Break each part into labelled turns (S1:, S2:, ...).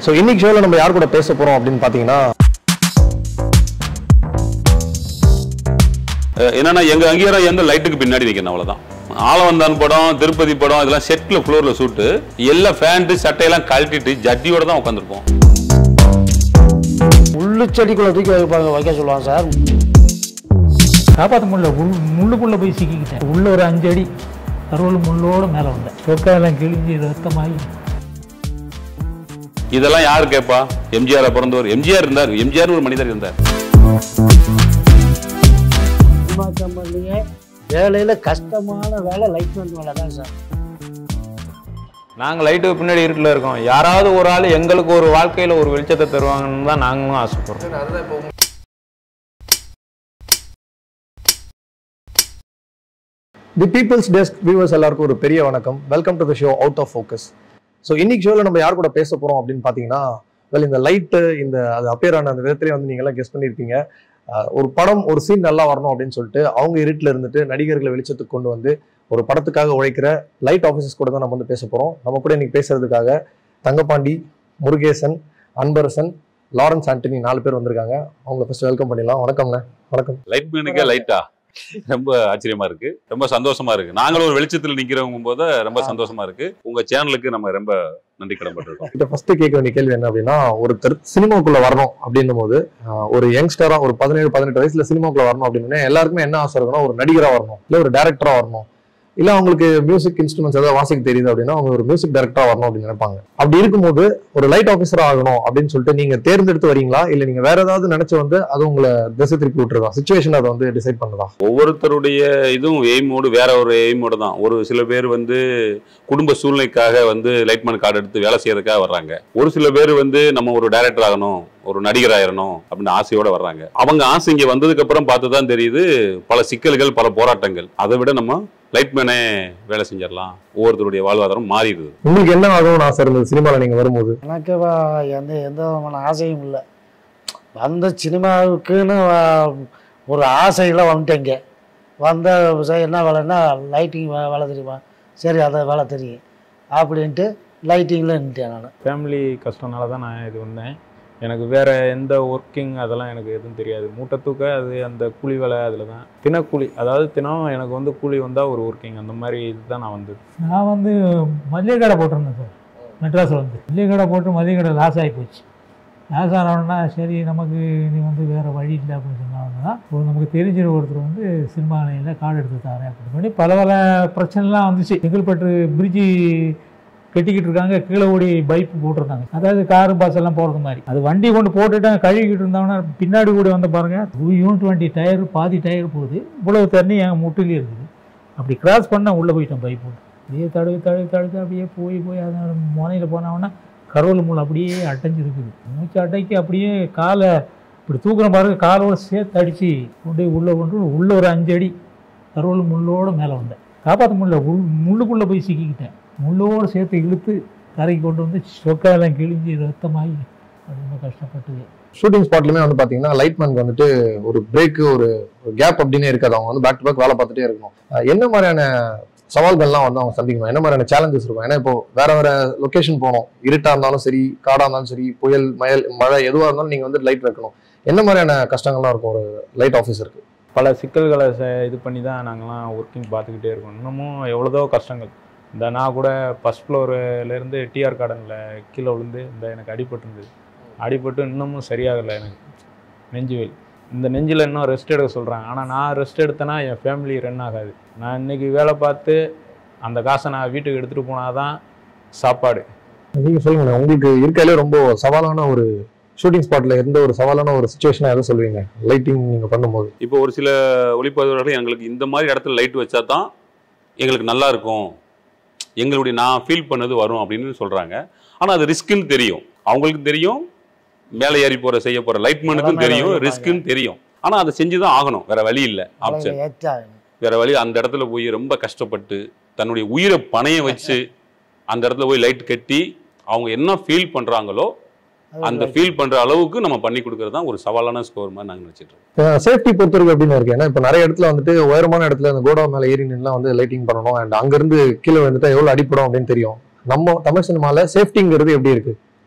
S1: So இன்னைக்கு ஷோவில் நம்ம யார் கூட பேச போகிறோம் அப்படின்னு பார்த்தீங்கன்னா
S2: அஹ் என்னன்னா எங்க அங்கீகாரம் எந்த லைட்டுக்கு பின்னாடி நிக்கணும் அவ்வளவுதான் ஆலவந்தான் படம் திருப்பதி படம் இதெல்லாம் செட்ல ஃப்ளோர்ல சூட்டு எல்லாம் ஃபேண்ட் சட்டையெல்லாம் கழட்டிட்டு ஜட்டியோட தான் உட்காந்துருப்போம்
S3: முள்ளு செடிக்குள்ள தூக்கி வைப்பாங்க வைக்க சொல்லுவாங்க சார்
S4: காப்பாற்ற முடியல உள் முள்ளுக்குள்ளே போய் சிக்கிக்கிட்டேன் உள்ள ஒரு அஞ்சு அடி கருவல் முள்ளோட மேலே வந்தேன் சொக்காயெல்லாம் கிழிஞ்சு ரத்தமாகி
S2: இதெல்லாம் யாரு கேட்பா எம்ஜிஆர் பிறந்தவர் எம்ஜிஆர் இருந்தார் எம்ஜிஆர் ஒரு மனிதர் இருந்தார்
S3: சினிமா கம்பெனியே வேலையில் கஷ்டமான வேலை லைட்மெண்ட் வேலை தான் சார்
S5: நாங்கள் லைட்டுக்கு பின்னாடி இருட்டில் இருக்கோம் யாராவது ஒரு ஆள் எங்களுக்கு ஒரு வாழ்க்கையில் ஒரு வெளிச்சத்தை தருவாங்கன்னு தான் நாங்களும் ஆசைப்படுறோம்
S1: தி பீப்புள்ஸ் டெஸ்க் வியூவர்ஸ் எல்லாருக்கும் ஒரு பெரிய வணக்கம் welcome to the show out of focus so இன்னைக்கு ஷோவில் நம்ம யார் கூட பேச போகிறோம் அப்படின்னு பார்த்தீங்கன்னா வெல் இந்த லைட்டு இந்த அது appear ஆன அந்த விதத்திலே வந்து நீங்களாம் கெஸ் பண்ணியிருப்பீங்க அஹ் ஒரு படம் ஒரு சீன் நல்லா வரணும் அப்படின்னு சொல்லிட்டு அவங்க இருட்டில் இருந்துட்டு நடிகர்களை வெளிச்சத்துக்கு கொண்டு வந்து ஒரு படத்துக்காக உழைக்கிற லைட் ஆஃபீஸர்ஸ் கூட தான் நம்ம வந்து பேச போகிறோம் நம்ம கூட இன்னைக்கு பேசுறதுக்காக தங்கப்பாண்டி முருகேசன் அன்பரசன் லாரன்ஸ் ஆண்டனி நாலு பேர் வந்திருக்காங்க அவங்கள ஃபர்ஸ்ட் வெல்கம் பண்ணிடலாம் வணக்கம்ண்ணே வணக்கம்
S2: லைட் மேனுக்கே லைட்டா ரொம்ப ஆச்சரியமா இருக்கு ரொம்ப சந்தோஷமா இருக்கு நாங்களும் ஒரு வெளிச்சத்துல நிக்கிறவங்க போது ரொம்ப சந்தோஷமா இருக்கு உங்க சேனலுக்கு நம்ம ரொம்ப நன்றி கடன்பட்டிருக்கோம்
S1: கிட்ட ஃபர்ஸ்ட் கேட்க வேண்டிய கேள்வி என்ன அப்படின்னா ஒருத்தர் சினிமாக்குள்ள வரணும் அப்படின்னும் போது ஆஹ், ஒரு யங்ஸ்டரா ஒரு பதினேழு பதினெட்டு வயசுல சினிமாக்குள்ள வரணும் அப்படின்னு எல்லாருக்குமே என்ன ஆசை இருக்குன்னா ஒரு நடிகரா வரணும் இல்ல ஒரு டேரக்டரா வரணும் இல்ல அவங்களுக்கு மியூசிக் இன்ஸ்ட்ருமெண்ட்ஸ் ஏதாவது வாசிக்க தெரியுது அப்படின்னா அவங்க ஒரு மியூசிக் டைரக்டரா வரணும் அப்படின்னு நினைப்பாங்க அப்படி இருக்கும்போது ஒரு லைட் ஆஃபீஸரா ஆகணும் அப்படின்னு சொல்லிட்டு நீங்க தேர்ந்தெடுத்து வரீங்களா இல்ல நீங்க வேற ஏதாவது நினைச்சு வந்து அது உங்களை திசை திருப்பி விட்டுருதா சுச்சுவேஷன் அதை வந்து டிசைட் பண்ணுதா
S2: ஒவ்வொருத்தருடைய இதுவும் எய்மோடு வேற ஒரு எய்மோடு தான் ஒரு சில பேர் வந்து குடும்ப சூழ்நிலைக்காக வந்து லைட்மேன் கார்டு எடுத்து வேலை செய்யறதுக்காக வர்றாங்க ஒரு சில பேர் வந்து நம்ம ஒரு டைரக்டர் ஆகணும் ஒரு நடிகர் ஆயிரணும் அப்படின்னு ஆசையோட வர்றாங்க அவங்க ஆசை இங்க வந்ததுக்கு அப்புறம் பார்த்து தான் தெரியுது பல சிக்கல்கள் பல போராட்டங்கள் அதை விட நம்ம லைட்மேனே வேலை செஞ்சிடலாம் ஒவ்வொருத்தருடைய வாழ்வாதாரம் மாறிடுது
S1: உங்களுக்கு என்ன ஆகணும்னு ஆசை இருந்தது சினிமால நீங்க வரும்போது
S3: எனக்கு வ- எந்த எந்த விதமான ஆசையும் இல்லை வந்த சினிமாவுக்குன்னு வ- ஒரு ஆசையில் வந்துட்டேங்க வந்த சரி, என்ன வேலைன்னா லைட்டிங் வேலை தெரியுமா சரி அதை வேலை தெரியும் அப்படின்ட்டு லைட்டிங்கில் நின்ட்டேன் நான்
S5: ஃபேமிலி கஷ்டனால தான் நான் இது வந்தேன் எனக்கு வேறு எந்த ஒர்க்கிங் அதெல்லாம் எனக்கு எதுவும் தெரியாது மூட்டை தூக்க அது அந்த கூலி வேலை அதில் தான் தினக்கூலி அதாவது தினம் எனக்கு வந்து கூலி வந்தால் ஒரு ஒர்க்கிங் அந்த மாதிரி இதுதான் நான் வந்தது
S4: நான் வந்து மளிகை கடை போட்டிருந்தேன் சார் மெட்ராஸில் வந்து மளிகை கடை போட்டு மளிகை கடை லாஸ் ஆகி போச்சு லாஸ் ஆனோடனே சரி நமக்கு நீ வந்து வேறு வழி இல்லை அப்படின்னு சொன்னாங்கன்னா ஒரு நமக்கு தெரிஞ்ச ஒருத்தர் வந்து சினிமா நிலையில் கார்டு எடுத்து தரேன் அப்படின்னு பண்ணி பல பல பிரச்சனைலாம் வந்துச்சு செங்கல்பட்டு பிரிட்ஜி கட்டிக்கிட்டு இருக்காங்க கீழே ஓடி பைப் போட்டிருந்தாங்க அதாவது காரு பஸ் எல்லாம் போகிறது மாதிரி அது வண்டி கொண்டு போட்டுட்டு கழுவிக்கிட்டு இருந்தவனா பின்னாடி கூட வந்து பாருங்க யூனிட் வண்டி டயர் பாதி டயர் போகுது இவ்வளவு தண்ணி என் முட்டிலே இருக்குது அப்படி கிராஸ் பண்ண உள்ளே போயிட்டேன் பைப் போட்டு அப்படியே தடவி தடவி தடவி அப்படியே போய் போய் அதோட முனையில் போனவொன்னே கருவல் முள் அப்படியே அடைஞ்சிருக்குது மூச்சு அடைக்கி அப்படியே காலை இப்படி தூக்குற பாருங்க காலோட சேர்த்து அடித்து கொண்டு போய் உள்ளே கொண்டு போய் உள்ள ஒரு அஞ்சு அடி கருவல் முள்ளோட மேலே வந்தேன் காப்பாற்ற முடியல உள் முள்ளுக்குள்ளே போய் சிக்கிக்கிட்டேன் முள்ளோடு சேர்த்து இழுத்து கரைக்கு கொண்டு வந்து சொக்காயெல்லாம் கிழிஞ்சு ரத்தமாகி அது ரொம்ப கஷ்டப்பட்டது
S1: ஷூட்டிங் ஸ்பாட்லயுமே வந்து பாத்தீங்கன்னா லைட்மேனுக்கு வந்துட்டு ஒரு பிரேக் ஒரு கேப் அப்படின்னே இருக்காது அவங்க வந்து பேக் டு பேக் வேலை பார்த்துட்டே இருக்கணும் அஹ் என்ன மாதிரியான சவால்கள்லாம் வந்து அவங்க சந்திக்கணும் என்ன மாதிரியான சேலஞ்சஸ் இருக்கும் ஏன்னா இப்போ வேற வேற லொகேஷன் போகணும் இருட்டா இருந்தாலும் சரி காடா இருந்தாலும் சரி புயல் மயல் மழை எதுவா இருந்தாலும் நீங்க வந்து லைட் வைக்கணும் என்ன மாதிரியான கஷ்டங்கள்லாம் இருக்கும் ஒரு லைட் ஆஃபீஸருக்கு
S5: பல சிக்கல்களை ச- இது பண்ணி தான் நாங்கள்லாம் ஒர்க்கிங் பார்த்துக்கிட்டே இருக்கோம் இன்னமும் எவ்வளோதோ கஷ்டங்கள் இந்த நான் கூட ஃபஸ்ட் ஃப்ளோர்லேருந்து டிஆர் கார்டனில் கீழே விழுந்து இந்த எனக்கு அடிபட்டிருந்தது அடிபட்டு இன்னமும் சரியாகலை எனக்கு நெஞ்சு வலி இந்த நெஞ்சில் இன்னும் ரெஸ்ட் எடுக்க சொல்கிறாங்க ஆனால் நான் ரெஸ்ட் எடுத்தேன்னா என் ஃபேமிலி ரன் ஆகாது நான் இன்னைக்கு வேலை பார்த்து அந்த காசை நான் வீட்டுக்கு எடுத்துகிட்டு போனால் தான் சாப்பாடு
S1: நீங்க சொல்லுங்க உங்களுக்கு இருக்கையிலே ரொம்ப சவாலான ஒரு ஷூட்டிங் ஸ்பாட்ல இருந்த ஒரு சவாலான ஒரு சுச்சுவேஷனா எதை சொல்லுவீங்க லைட்டிங் நீங்க பண்ணும்போது
S2: இப்போ ஒரு சில ஒளிப்பதிவாளர்கள் எங்களுக்கு இந்த மாதிரி இடத்துல லைட் வச்சா தான் எங்களுக்கு நல்லா இருக்கும் எங்களுடைய நான் ஃபீல் பண்ணது வரும் அப்படின்னு சொல்றாங்க ஆனா அது ரிஸ்க்குன்னு தெரியும் அவங்களுக்கும் தெரியும் மேலே ஏறி போற செய்ய போற லைட்மேனுக்கும்
S3: மேல
S2: தெரியும்
S3: ஏறுவாங்க.
S2: ரிஸ்க்குன்னு தெரியும் ஆனா அதை செஞ்சு தான் ஆகணும் வேற வழி இல்லை ஆப்ஷன்
S3: ஏற்றா
S2: வேற வழி அந்த இடத்துல போய் ரொம்ப கஷ்டப்பட்டு தன்னுடைய உயிரை பணைய வச்சு அந்த இடத்துல போய் லைட் கட்டி அவங்க என்ன ஃபீல் பண்றாங்களோ அந்த ஃபீல் பண்ற அளவுக்கு நம்ம பண்ணி கொடுக்கறது தான் ஒரு சவாலான ஸ்கோர் மாதிரி நாங்க நினைச்சிட்டு இருக்கோம்
S1: சேஃப்டி பொறுத்தவரைக்கும் எப்படின்னு இருக்கு ஏன்னா இப்போ நிறைய இடத்துல வந்துட்டு உயரமான இடத்துல அந்த கோடா மேல ஏறி நின்னுலாம் வந்து லைட்டிங் பண்ணணும் அண்ட் அங்கிருந்து கீழே வந்துட்டா எவ்வளவு அடிப்படும் அப்படின்னு தெரியும் நம்ம தமிழ் சினிமால சேஃப்டிங்கிறது எப்படி இருக்கு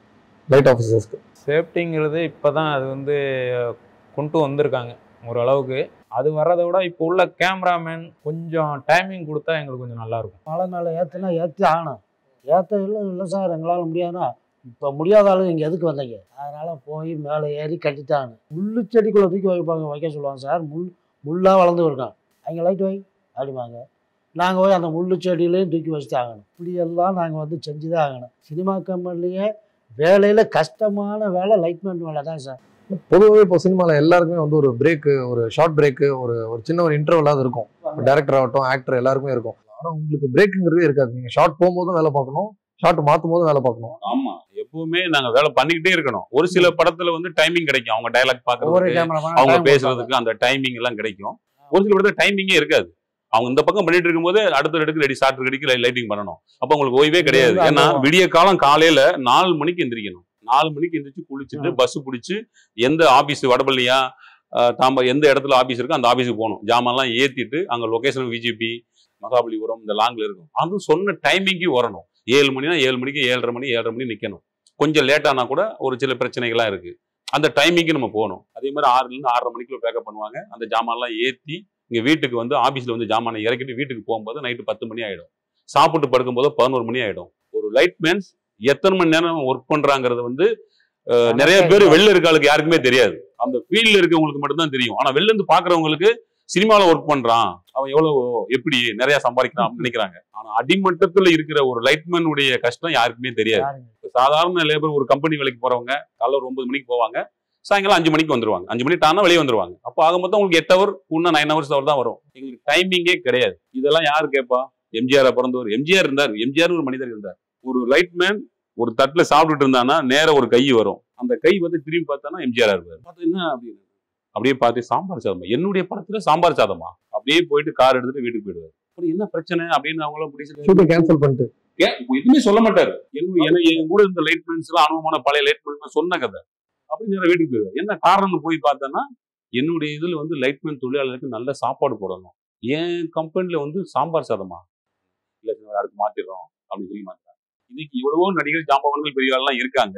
S1: லைட் ஆஃபீஸர்ஸ்க்கு
S5: சேஃப்டிங்கிறது இப்போ தான் அது வந்து கொண்டு வந்திருக்காங்க ஓரளவுக்கு அது வர்றதை விட இப்போ உள்ள கேமராமேன் கொஞ்சம் டைமிங் கொடுத்தா எங்களுக்கு கொஞ்சம் நல்லா இருக்கும்
S3: மலை மேலே ஏற்றுனா ஏற்றி ஆகணும் ஏற்ற இல்லை இல்லை சார் எங்களால் முடியாதுன்னா இப்போ முடியாத ஆளு இங்கே எதுக்கு வந்தீங்க அதனால் போய் மேலே ஏறி கட்டிட்டாங்க முள்ளு செடிக்குள்ளே தூக்கி வைப்பாங்க வைக்க சொல்லுவாங்க சார் முள் முள்ளாக வளர்ந்து இருக்கான் அங்கே லைட் வை அப்படிம்பாங்க நாங்கள் போய் அந்த முள்ளு செடியிலையும் தூக்கி வச்சுட்டு ஆகணும் இப்படியெல்லாம் நாங்கள் வந்து செஞ்சு தான் ஆகணும் சினிமா கம்பெனிலேயே வேலையில் கஷ்டமான வேலை லைட்மேன் வேலை தான் சார்
S1: பொதுவாகவே இப்போ சினிமாவில் எல்லாருக்குமே வந்து ஒரு பிரேக்கு ஒரு ஷார்ட் பிரேக்கு ஒரு ஒரு சின்ன ஒரு இன்டர்வலாவது இருக்கும் டேரக்டர் ஆகட்டும் ஆக்டர் எல்லாருக்குமே இருக்கும் ஆனால் உங்களுக்கு பிரேக்குங்கிறதே இருக்காது நீங்கள் ஷார்ட் போகும்போதும் வேலை பார்க்கணும் ஷார்ட் மாற்றும் போதும் வேலை பார்க்கணும்
S2: ஆமா எப்பவுமே நாங்க வேலை பண்ணிக்கிட்டே இருக்கணும் ஒரு சில படத்துல வந்து டைமிங் கிடைக்கும் அவங்க டைலாக்
S3: ஒவ்வொரு
S2: பாக்குறதுக்கு
S3: கேமரா
S2: அவங்க பேசுறதுக்கு அந்த டைமிங் எல்லாம் கிடைக்கும் ஒரு சில இடத்துல டைமிங்கே இருக்காது அவங்க இந்த பக்கம் பண்ணிட்டு இருக்கும்போது அடுத்த இடத்துக்கு ரெடி ஷார்ட் ரெடிக்கு லைட்டிங் பண்ணணும் அப்ப உங்களுக்கு ஓய்வே கிடையாது
S3: அது
S2: ஏன்னா
S3: ஆமா.
S2: விடிய காலம் காலையில நாலு மணிக்கு எந்திரிக்கணும் நாலு மணிக்கு எந்திரிச்சு குளிச்சுட்டு பஸ் பிடிச்சு எந்த ஆபீஸ் வடபள்ளியா அஹ், தாம்ப எந்த இடத்துல ஆபீஸ் இருக்கோ அந்த ஆபீஸுக்கு போகணும் ஜாமான்லாம் ஏத்திட்டு அங்க லொகேஷன் விஜிபி மகாபலிபுரம் இந்த லாங்ல இருக்கும் அதுவும் சொன்ன டைமிங்க்கு வரணும் ஏழு மணினா ஏழு மணிக்கு ஏழரை மணி ஏழரை மணி நிக்கணும் கொஞ்சம் லேட் ஆனா கூட ஒரு சில பிரச்சனைகள்லாம் இருக்கு அந்த டைமிங்க்கு நம்ம போகணும் அதே மாதிரி ஆறுல இருந்து ஆறரை மணிக்குள்ள பேக்கப் பண்ணுவாங்க அந்த ஜாமான்லாம் ஏத்தி இங்க வீட்டுக்கு வந்து ஆபீஸ்ல வந்து ஜாமானை இறக்கிட்டு வீட்டுக்கு போகும்போது நைட்டு பத்து மணி ஆயிடும் சாப்பிட்டு படுக்கும்போது பதினோரு மணி ஆயிடும் ஒரு லைட் மேன்ஸ் எத்தனை மணி நேரம் ஒர்க் பண்றாங்கிறது வந்து அஹ், நிறைய பேர் வெளில இருக்க ஆளுக்கு யாருக்குமே தெரியாது அந்த ஃபீல்ட்ல இருக்கவங்களுக்கு மட்டும்தான் தெரியும் ஆனா வெளில இருந்து பாக்குறவங்களுக்கு சினிமாவில் ஒர்க் பண்றான் அவன் எவ்வளவு எப்படி நிறைய சம்பாதிக்கிறான் அப்படின்னு நினைக்கிறாங்க ஆனா அடிமட்டத்துல இருக்கிற ஒரு லைட்மேன் உடைய கஷ்டம் யாருக்குமே தெரியாது இப்ப சாதாரண லேபர் ஒரு கம்பெனி வேலைக்கு போறவங்க காலைல ஒரு ஒன்பது மணிக்கு போவாங்க சாயங்காலம் அஞ்சு மணிக்கு வந்துருவாங்க அஞ்சு மணி டானா வெளியே வந்துருவாங்க அப்போ ஆக மொத்தம் உங்களுக்கு எட்டு ஹவர் இன்னும் நைன் ஹவர்ஸ் அவர் தான் வரும் எங்களுக்கு டைமிங்கே கிடையாது இதெல்லாம் யாரு கேட்பா எம்ஜிஆர் பிறந்தவர் எம்ஜிஆர் இருந்தார் எம்ஜிஆர் ஒரு மனிதர் இருந்தார் ஒரு லைட்மேன் ஒரு தட்டுல சாப்பிட்டுட்டு இருந்தானா நேர ஒரு கை வரும் அந்த கை வந்து திரும்பி பார்த்தானா எம்ஜிஆர் இருப்பார் பார்த்து என்ன அப்படின்னு அப்படியே பார்த்து சாம்பார் சாதமா என்னுடைய படத்துல சாம்பார் சாதமா அப்படியே போயிட்டு கார் எடுத்துட்டு வீட்டுக்கு போயிடுவார் அப்புறம் என்ன பிரச்சனை அப்படின்னு அவங்களும் பிடிச்சி
S1: ஷூட்டை கேன்சல் பண்ணிட்டு
S2: ஏன் எதுவுமே சொல்ல மாட்டாரு என்ன என்ன என் கூட இருந்த லைட்மெண்ட்ஸ் எல்லாம் அனுபவமான பழைய லைட்மெண்ட் சொன்ன கதை அப்படி நேரம் வீட்டுக்கு போயிடுவார் என்ன காரணம்னு போய் பார்த்தேன்னா என்னுடைய இதுல வந்து லைட்மென் தொழிலாளருக்கு நல்ல சாப்பாடு போடணும் என் கம்பெனில வந்து சாம்பார் சாதமா இல்ல சார் அடுத்து மாத்திடுறோம் அப்படின்னு சொல்லி மாத்திட்டாங்க இன்னைக்கு எவ்வளவோ நடிகர் ஜாம்பவான்கள் பெரிய ஆள்லாம் இருக்காங்க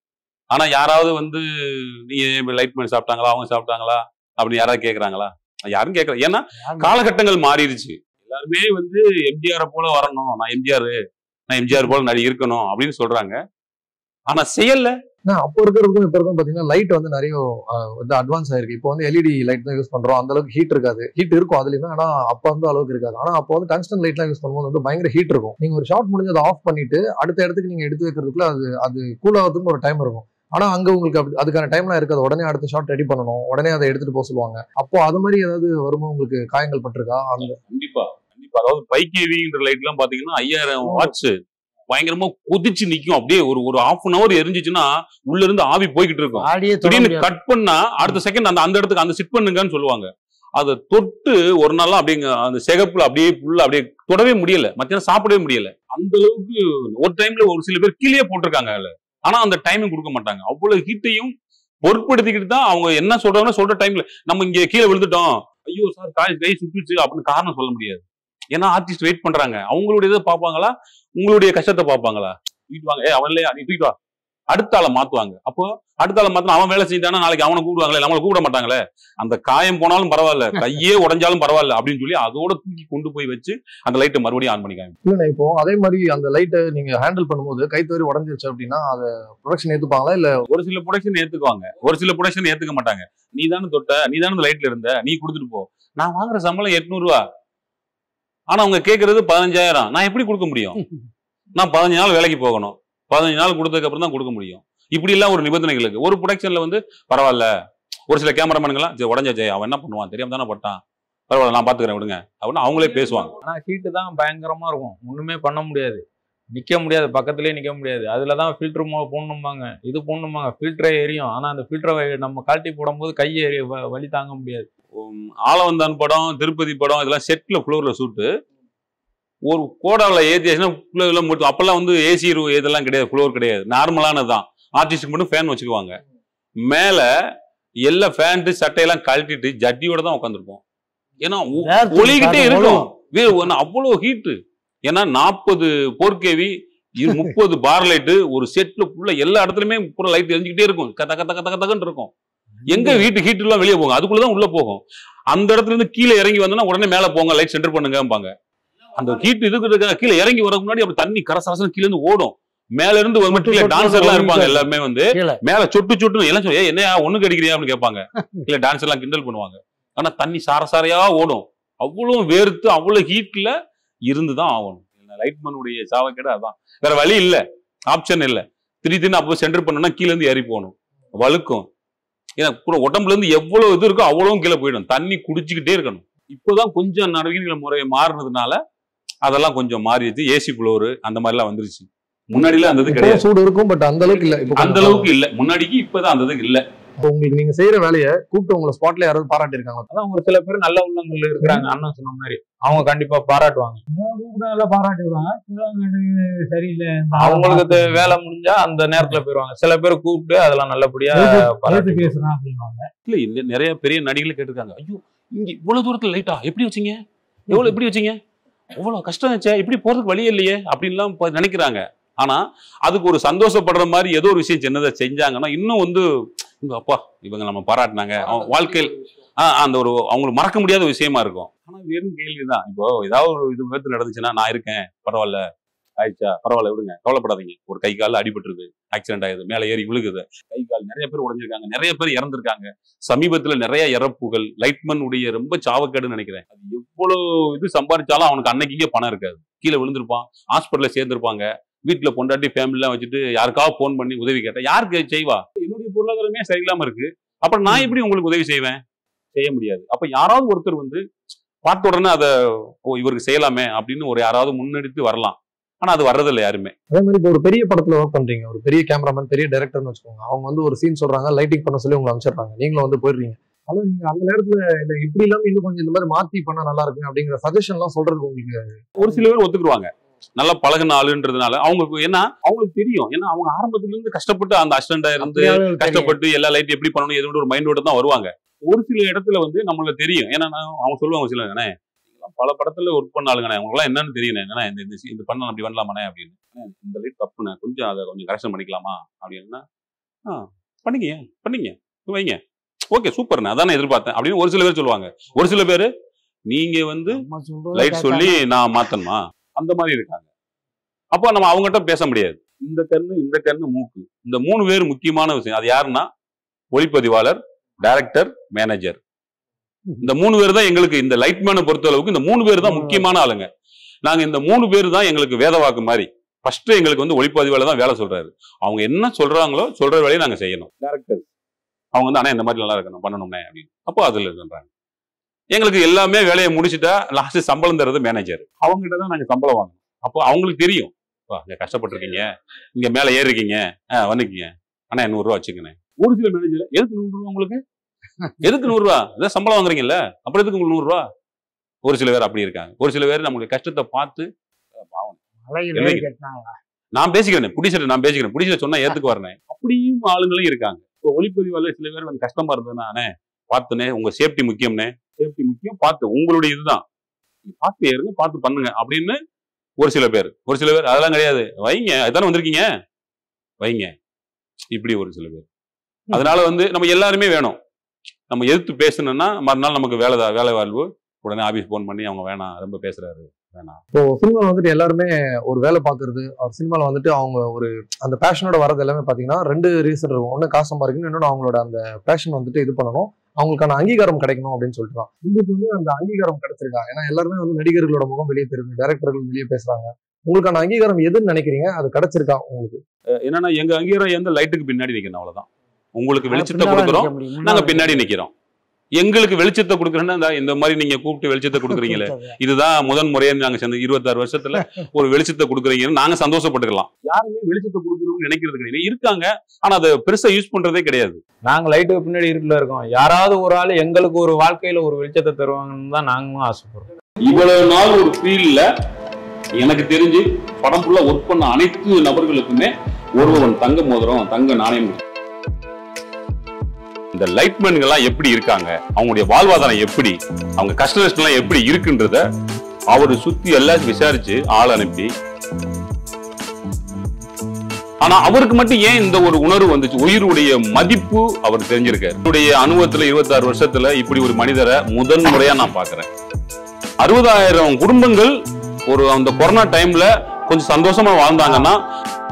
S2: ஆனா யாராவது வந்து நீங்க லைட்மென் சாப்பிட்டாங்களா அவங்க சாப்பிட்டாங்களா அப்படின்னு யாராவது கேக்குறாங்களா யாரும் கேட்கல ஏன்னா காலகட்டங்கள் மாறிடுச்சு எல்லாருமே வந்து எம்ஜிஆர் போல வரணும் நான் எம்ஜிஆர் நான் எம்ஜிஆர் போல நடி இருக்கணும் அப்படின்னு சொல்றாங்க ஆனா செயல்ல
S1: ஏன்னா அப்போ இருக்கிறதுக்கும் இப்போ இருக்கும் பார்த்தீங்கன்னா லைட் வந்து நிறைய ஆஹ், வந்து அட்வான்ஸ் ஆயிருக்கு இப்போ வந்து எல்இடி லைட் தான் யூஸ் பண்றோம் அந்த அளவுக்கு ஹீட் இருக்காது ஹீட் இருக்கும் அதுலயுமே ஆனா அப்போ வந்து அளவுக்கு இருக்காது ஆனா அப்போ வந்து டங்ஸ்டன் லைட்லாம் யூஸ் பண்ணும்போது வந்து பயங்கர ஹீட் இருக்கும் நீங்க ஒரு ஷார்ட் முடிஞ்சு அதை ஆஃப் பண்ணிட்டு அடுத்த இடத்துக்கு நீங்க எடுத்து வைக்கிறதுக்குள்ள அது அது கூல் ஆகிறதுக்கு ஒரு டைம் இருக்கும் ஆனா அங்க உங்களுக்கு அப்படி அதுக்கான டைம்லாம் இருக்காது உடனே அடுத்த ஷாட் ரெடி பண்ணணும் உடனே அதை எடுத்துட்டு போக சொல்லுவாங்க அப்போ அது மாதிரி ஏதாவது வருமா உங்களுக்கு காயங்கள் பட்டிருக்கா அந்த
S2: கண்டிப்பா கண்டிப்பா அதாவது பைக்கேவிங்கிற லைட் எல்லாம் பாத்தீங்கன்னா ஐயாயிரம் வாட்ஸ் பயங்கரமா கொதிச்சு நிக்கும் அப்படியே ஒரு ஒரு ஹாஃப் அன் அவர் எரிஞ்சிச்சுன்னா உள்ள இருந்து ஆவி போய்கிட்டு இருக்கும்
S3: ஆடியே தொட
S2: திடீர்னு
S3: முடியாது.
S2: கட் பண்ணா அடுத்த செகண்ட் அந்த அந்த இடத்துக்கு அந்த சிட் பண்ணுங்கன்னு சொல்லுவாங்க அதை தொட்டு ஒரு நாள்லாம் அப்படிங்க அந்த சிகப்புல அப்படியே ஃபுல்லா அப்படியே தொடவே முடியல மத்தியானம் சாப்பிடவே முடியல அந்த அளவுக்கு ஒரு டைம்ல ஒரு சில பேர் கீழே போட்டிருக்காங்க அதுல ஆனா அந்த டைமிங் கொடுக்க மாட்டாங்க அவ்வளவு ஹீட்டையும் பொருட்படுத்திக்கிட்டு தான் அவங்க என்ன சொல்றாங்கன்னு சொல்ற டைம்ல நம்ம இங்க கீழே விழுந்துட்டோம் ஐயோ சார் காய் கை சுட்டுச்சு அப்படின்னு காரணம் சொல்ல முடியாது ஏன்னா ஆர்டிஸ்ட் வெயிட் பண்றாங்க அவங்களுடைய இதை பார்ப்பாங்களா உங்களுடைய கஷ்டத்தை பார்ப்பாங்களா தூக்கிட்டு வாங்க ஏ அவன் இல்லையா நீ தூக்கிட்டு வா அடுத்த ஆளை மாத்துவாங்க அப்போ அடுத்த ஆளை மாத்தினா அவன் வேலை செஞ்சானா நாளைக்கு அவனை கூப்பிடுவாங்களே நம்மளை கூப்பிட மாட்டாங்களே அந்த காயம் போனாலும் பரவாயில்ல கையே உடைஞ்சாலும் பரவாயில்ல அப்படின்னு சொல்லி அதோட தூக்கி கொண்டு போய் வச்சு அந்த லைட்டை மறுபடியும் ஆன் பண்ணிக்காங்க
S1: இல்லைண்ணா இப்போ அதே மாதிரி அந்த லைட்டை நீங்க ஹேண்டில் பண்ணும்போது கை தவறி உடஞ்சிருச்சு அப்படின்னா அதை ப்ரொடக்ஷன் ஏத்துப்பாங்களா இல்ல
S2: ஒரு சில ப்ரொடக்ஷன் ஏத்துக்குவாங்க ஒரு சில ப்ரொடக்ஷன் ஏத்துக்க மாட்டாங்க நீ தானே தொட்ட நீ தானே லைட்ல இருந்த நீ கொடுத்துட்டு போ நான் வாங்குற சம்பளம் எட்நூறு ரூபா ஆனா அவங்க கேக்குறது பதினஞ்சாயிரம் நான் எப்படி கொடுக்க முடியும் நான் பதினஞ்சு நாள் வேலைக்கு போகணும் பதினஞ்சு நாள் கொடுத்ததுக்கு அப்புறம் தான் கொடுக்க முடியும் இப்படி எல்லாம் ஒரு நிபந்தனைகள் இருக்கு ஒரு ப்ரொடக்ஷன்ல வந்து பரவாயில்ல ஒரு சில கேமராமேனுங்களாம் சரி உடஞ்சா ஜெய் அவன் என்ன பண்ணுவான் தெரியாம தானே பட்டான் பரவாயில்ல நான் பாத்துக்கிறேன் விடுங்க அப்படின்னு அவங்களே பேசுவாங்க
S5: ஆனா ஹீட்டு தான் பயங்கரமா இருக்கும் ஒண்ணுமே பண்ண முடியாது நிக்க முடியாது பக்கத்துலயே நிக்க முடியாது அதுல தான் ஃபில்டர் போடணும்பாங்க இது போடணும்பாங்க ஃபில்டரே எரியும் ஆனா அந்த ஃபில்டரை நம்ம கழட்டி போடும்போது கை எரி வ- வலி தாங்க முடியாது
S2: உம், ஆலவந்தான் படம் திருப்பதி படம் இதெல்லாம் செட்ல ஃப்ளோர்ல ஷூட்டு ஒரு கோடாவில் ஏற்றியாச்சுன்னா ஃப்ளோர்லாம் மட்டும் அப்பெல்லாம் வந்து ஏசி இதெல்லாம் கிடையாது ஃப்ளோர் கிடையாது நார்மலானது தான் ஆர்டிஸ்ட்டுக்கு மட்டும் ஃபேன் வச்சுக்குவாங்க மேலே எல்லா ஃபேண்ட்டு சட்டையெல்லாம் கழட்டிட்டு ஜட்டியோட தான் உட்காந்துருப்போம் ஏன்னா ஒ-
S3: வேர்த்து
S2: ஒளிகிட்டே
S3: காத்து
S2: இருக்கும்
S3: ஒழுகும்.
S2: வே- ஒண்ணு அவ்வளோ ஹீட்டு ஏன்னா நாற்பது போர் கேவி இது முப்பது பார் லைட்டு ஒரு செட்ல ஃபுல்லா எல்லா இடத்துலயுமே பூரா லைட் எரிஞ்சுக்கிட்டே இருக்கும் கத்த கத்த கத்த கத்தகன்னு இருக்கும் எங்க வீட்டு ஹீட் எல்லாம் வெளியே போகும் அதுக்குள்ளதான் உள்ள போகும் அந்த இடத்துல இருந்து கீழே இறங்கி வந்தோம்னா உடனே மேல போங்க லைட் சென்டர் பண்ணுங்கம்பாங்க அந்த ஹீட் இதுக்கு இருக்க கீழே இறங்கி வரதுக்கு முன்னாடி அப்படி தண்ணி கரசரசன் கீழே இருந்து ஓடும் மேல இருந்து ஒரு மட்டும் கீழே டான்சர் எல்லாம் இருப்பாங்க எல்லாமே வந்து
S3: கீழே
S2: மேல சொட்டு சொட்டு எல்லாம் சொல்லி "ஏய், என்னையா ஒண்ணு கடிக்கிறியா அப்படின்னு கேட்பாங்க இல்ல டான்ஸ் எல்லாம் கிண்டல் பண்ணுவாங்க ஆனா தண்ணி சார சாரையா ஓடும் அவ்வளவு வேர்த்து அவ்வளவு ஹீட்ல இருந்துதான் ஆகணும் லைட்மனுடைய சாவக்கேடு அதான் வேற வழி இல்ல ஆப்ஷன் இல்ல திடீர்னு அப்போ சென்டர் பண்ணோம்னா கீழ இருந்து ஏறி போகணும் வழுக்கும் ஏன்னா கூட உடம்புல இருந்து எவ்வளவு இது இருக்கோ அவ்வளவும் கீழே போயிடும் தண்ணி குடிச்சுக்கிட்டே இருக்கணும் இப்போதான் கொஞ்சம் நவீன முறை மாறினதுனால அதெல்லாம் கொஞ்சம் மாறிடுச்சு ஏசி ஃப்ளோரு அந்த மாதிரிலாம் வந்துருச்சு முன்னாடிலாம் அந்த இது
S1: இப்போ
S2: கிடையாது
S1: சூடு இருக்கும் பட் அந்த அளவுக்கு இல்ல இப்போ
S2: அந்த அளவுக்கு இல்ல முன்னாடிக்கு இப்பதான் அந்த இது இல்ல
S1: இப்போ உங்களுக்கு நீங்க செய்யற வேலையை கூப்பிட்டு உங்களை ஸ்பாட்ல யாராவது பாராட்டி இருக்காங்க
S5: அதான் ஒரு சில பேர் நல்ல உள்ளங்கள் இருக்கிறாங்க அண்ணன் சொன்ன மாதிரி அவங்க கண்டிப்பா பாராட்டுவாங்க
S4: சிலவங்க கூட நல்லா பாராட்டி விடுவாங்க சிலவங்க எனக்கு சரியில்லை இந்த ஆளை
S5: அவங்களுக்கு
S4: பார்த்து
S5: தே- வேலை முடிஞ்சா அந்த நேரத்துல போயிருவாங்க சில பேர் கூப்பிட்டு அதெல்லாம் நல்லபடியா
S4: எதிர்த்து-
S5: பாராட்டி
S4: எதிர்த்து பேசுறான் அப்படின்வாங்க
S2: இல்ல இல்ல நிறைய பெரிய நடிகர்கள் கேட்டிருக்காங்க ஐயோ இங்க இவ்வளவு தூரத்துல லைட்டா எப்படி வச்சீங்க எவ்வளவு எப்படி வச்சீங்க அவ்வளவு கஷ்டம் ஆச்சே இப்படி போறதுக்கு வழி இல்லையே அப்படின்லாம் இப்ப நினைக்கிறாங்க ஆனா அதுக்கு ஒரு சந்தோஷப்படுற மாதிரி ஏதோ ஒரு விஷயம் சின்னதை செஞ்சாங்கன்னா இன்னும் வந்து இங்க அப்பா இவங்க நம்ம பாராட்டினாங்க அவங்க வாழ்க்கையில் ஆஹ் அந்த ஒரு அவங்களுக்கு மறக்க முடியாத விஷயமா இருக்கும் ஆனா வெறும் கேள்விதான் இப்போ ஏதாவது ஒரு இது விபத்து நடந்துச்சுன்னா நான் இருக்கேன் பரவாயில்ல ஆயிடுச்சா பரவாயில்ல விடுங்க கவலைப்படாதீங்க ஒரு கை கால் அடிபட்டுருது ஆக்சிடென்ட் ஆகுது மேலே ஏறி விழுகுது கை கால் நிறைய பேர் உடைஞ்சிருக்காங்க நிறைய பேர் இறந்திருக்காங்க சமீபத்துல நிறைய இறப்புகள் லைட்மன் உடைய ரொம்ப சாவக்கேடுன்னு நினைக்கிறேன் அது எவ்வளவு இது சம்பாதிச்சாலும் அவனுக்கு அன்னைக்கு இங்கே பணம் இருக்காது கீழே விழுந்திருப்பான் ஹாஸ்பிட்டல்ல சேர்ந்திருப்பாங்க வீட்டுல பொண்டாட்டி ஃபேமிலிலாம் வச்சுட்டு யாருக்காவது ஃபோன் பண்ணி உதவி கேட்டா யாருக்கு செய்வா என்னுடைய பொருளாதாரமே சரியில்லாம இருக்கு அப்புறம் நான் எப்படி உங்களுக்கு உதவி செய்வேன் செய்ய முடியாது அப்ப யாராவது ஒருத்தர் வந்து பார்த்த உடனே அதை ஓ இவருக்கு செய்யலாமே அப்படின்னு ஒரு யாராவது முன்னெடுத்து வரலாம் ஆனா அது வர்றதில்லை யாருமே
S1: அதே மாதிரி இப்போ ஒரு பெரிய படத்துல ஒர்க் பண்றீங்க ஒரு பெரிய கேமராமேன் பெரிய டைரக்டர்னு வச்சுக்கோங்க அவங்க வந்து ஒரு சீன் சொல்றாங்க லைட்டிங் பண்ண சொல்லி உங்களை அனுப்பிச்சிடுறாங்க நீங்களும் வந்து போயிடுறீங்க ஆனா நீங்க அந்த நேரத்துல இந்த இப்படி இல்லாம இன்னும் கொஞ்சம் இந்த மாதிரி மாத்தி பண்ணா நல்லா இருக்கு அப்படிங்கிற சஜஷன் எல்லாம் சொல்றதுக்கு உங்களுக்கு
S2: ஒரு சில பேர் ஒத்துக்குருவாங்க நல்லா பழகுன ஆளுன்றதுனால அவங்களுக்கு ஏன்னா அவங்களுக்கு தெரியும் ஏன்னா அவங்க ஆரம்பத்துல இருந்து கஷ்டப்பட்டு அந்த அசிஸ்டண்டா இருந்து
S3: அப்படியே தெரியும்.
S2: கஷ்டப்பட்டு எல்லா லைட் எப்படி பண்ணணும் எதுவும் ஒரு மைண்டோட தான் வருவாங்க ஒரு சில இடத்துல வந்து நம்மளுக்கு தெரியும் ஏன்னா நான் அவங்க சொல்லுவாங்க சில அண்ணே நீங்கெல்லாம் பல படத்துல ஒர்க் பண்ண ஆளுங்கண்ணே உங்களுக்குலாம் என்னன்னு தெரியும் என்னண்ணே இந்த இந்த இந்த பண்ணலாம் அப்படி பண்ணலாமாண்ணே அப்படின்னு அண்ணே, இந்த லைட் தப்புண்ணே கொஞ்சம் அதை கொஞ்சம் கரெக்ஷன் பண்ணிக்கலாமா அப்படின்னா ஆ பண்ணிங்க பண்ணிங்க வைங்க ஓகே சூப்பர்ண்ணே அதான் எதிர்பார்த்தேன் அப்படின்னு ஒரு சில பேர் சொல்லுவாங்க ஒரு சில பேர் நீங்க வந்து
S3: நம்ம சொல்றதை
S2: லைட்
S3: கேட்காம
S2: சொல்லி நான் மாத்தணுமா அந்த மாதிரி இருக்காங்க அப்போ நம்ம அவங்ககிட்ட பேச முடியாது இந்த கண்ணு இந்த கண்ணு மூக்கு இந்த மூணு பேர் முக்கியமான விஷயம் அது யாருன்னா ஒளிப்பதிவாளர் டைரக்டர் மேனேஜர் இந்த மூணு பேர் தான் எங்களுக்கு இந்த லைட்மேனை பொறுத்த அளவுக்கு இந்த மூணு பேர் தான் முக்கியமான ஆளுங்க நாங்க இந்த மூணு பேர் தான் எங்களுக்கு வேதவாக்கு மாதிரி ஃபர்ஸ்ட் எங்களுக்கு வந்து ஒளிப்பதிவாளர் தான் வேலை சொல்றாரு அவங்க என்ன சொல்றாங்களோ சொல்ற வேலையை நாங்க செய்யணும் டேரக்டர் அவங்க வந்து ஆனா இந்த மாதிரி நல்லா இருக்கணும் பண்ணணும்னே அப்படின்னு அப்போ அதுல இருக்குன்றாங்க எங்களுக்கு எல்லாமே வேலையை முடிச்சுட்டா லாஸ்ட் சம்பளம் தர்றது மேனேஜர் அவங்க கிட்ட தான் நாங்க சம்பளம் வாங்கணும் அப்போ அவங்களுக்கு தெரியும் வா இங்க கஷ்டப்பட்டிருக்கீங்க இங்க மேல ஏறி இருக்கீங்க ஆ வந்துக்கீங்க ஆனா நூறு ரூபா வச்சுக்கண்ணே ஒரு சில மேனேஜர் எதுக்கு நூறு ரூபா உங்களுக்கு எதுக்கு நூறு ரூபா இதான் சம்பளம் வாங்குறீங்கல்ல அப்புறம் எதுக்கு உங்களுக்கு நூறு ரூபா ஒரு சில பேர் அப்படி இருக்காங்க ஒரு சில பேர் நம்மளுடைய கஷ்டத்தை பார்த்து அஹ் பாவம்
S3: மலையில்
S2: இல்லை.
S3: ஏறி கட்டினாங்க
S2: நான் பேசிக்கிறேன் புடிச்சிட்டு நான் பேசிக்கிறேன் புடிச்சிட்டு சொன்னா ஏத்துக்கு வரேன் அப்படியும் ஆளுங்களும் இருக்காங்க இப்போ ஒளிப்பதிவாளர் சில பேர் வந்து கஷ்டமா இருந்ததுன்னா அண்ணே பார்த்துனே உங்க சேஃப்டி முக்கியம்னே சேஃப்டி முக்கியம் பார்த்து உங்களுடைய இதுதான் நீங்க பார்த்து ஏறுங்க பார்த்து பண்ணுங்க அப்படின்னு ஒரு சில பேர் ஒரு சில பேர் அதெல்லாம் கிடையாது வைங்க அதுதானே வந்திருக்கீங்க வைங்க இப்படி ஒரு சில பேர் அதனால வந்து நம்ம எல்லாருமே வேணும் நம்ம எதிர்த்து பேசணும்னா மறுநாள் நமக்கு வேலை தான் வேலை வாழ்வு உடனே ஆபீஸ் ஃபோன் பண்ணி அவங்க வேணாம் ரொம்ப பேசுறாரு வேணாம்
S1: இப்போ சினிமாவில் வந்துட்டு எல்லாருமே ஒரு வேலை பார்க்கறது அவர் சினிமாவில் வந்துட்டு அவங்க ஒரு அந்த பேஷனோட வரது எல்லாமே பார்த்தீங்கன்னா ரெண்டு ரீசன் இருக்கும் ஒன்று காசு சம்பாதிக்கணும் இன்னொன்று அவங்களோட அந்த பேஷன் வந்துட்டு இது பண்ணணும் அவங்களுக்கான அங்கீகாரம் கிடைக்கணும் அப்படின்னு சொல்லிட்டு தான் உங்களுக்கு வந்து அந்த அங்கீகாரம் கிடைச்சிருக்கா ஏன்னா எல்லாருமே வந்து நடிகர்களோட முகம் வெளியே தெரியுது டேரக்டர்கள் வெளியே பேசுறாங்க உங்களுக்கான அங்கீகாரம் எதுன்னு நினைக்கிறீங்க அது கிடைச்சிருக்கா உங்களுக்கு
S2: என்னன்னா எங்க அங்கீகாரம் எந்த லைட்டுக்கு பின்னாடி நிக்கணும் அவ்வளவுதான் உங்களுக்கு வெளிச்சத்தை
S3: பின்னால
S2: கொடுக்குறோம்
S3: நிக்க முடியும்.
S2: நாங்க
S3: முன்னால
S2: பின்னாடி நிக்கிறோம் எங்களுக்கு வெளிச்சத்தை கொடுக்குறேன்னா இந்த- இந்த மாதிரி நீங்க கூப்பிட்டு வெளிச்சத்தை கொடுக்குறீங்களே
S3: நிக்க
S2: இதுதான் முதன் முறையா நாங்க சேர்ந்து இருபத்தாறு வருஷத்துல ஒரு வெளிச்சத்தை கொடுக்குறீங்கன்னு நாங்க சந்தோஷப்பட்டுக்கலாம் யாருமே வெளிச்சத்தை கொடுக்கணும்னு நினைக்கிறது கிடையாது இருக்காங்க ஆனா அதை பெருசா யூஸ் பண்றதே கிடையாது
S5: நாங்க லைட்டுக்கு பின்னாடி இருட்டில் இருக்கோம் யாராவது ஒரு ஆள் எங்களுக்கு ஒரு வாழ்க்கையில ஒரு வெளிச்சத்தை தருவாங்கன்னு தான் நாங்களும் ஆசைப்படுறோம்
S2: இவ்வளவு நாள் ஒரு ஃபீல்ட்ல எனக்கு தெரிஞ்சு படம் ஃபுல்லா ஒர்க் பண்ண அனைத்து நபர்களுக்குமே ஒருவன் தங்க மோதிரம் தங்க நாணயம் இந்த லைட்மேன்கள்லாம் எப்படி இருக்காங்க அவங்களுடைய வாழ்வாதாரம் எப்படி அவங்க கஸ்டமர்ஸ் எல்லாம் எப்படி இருக்குன்றத அவரு சுத்தி எல்லாம் விசாரிச்சு ஆள் அனுப்பி ஆனா அவருக்கு மட்டும் ஏன் இந்த ஒரு உணர்வு வந்துச்சு உயிருடைய மதிப்பு அவர் தெரிஞ்சிருக்காரு என்னுடைய அனுபவத்துல இருபத்தாறு வருஷத்துல இப்படி ஒரு மனிதரை முதன் முறையா நான் பாக்குறேன் அறுபதாயிரம் குடும்பங்கள் ஒரு அந்த கொரோனா டைம்ல கொஞ்சம் சந்தோஷமா வாழ்ந்தாங்கன்னா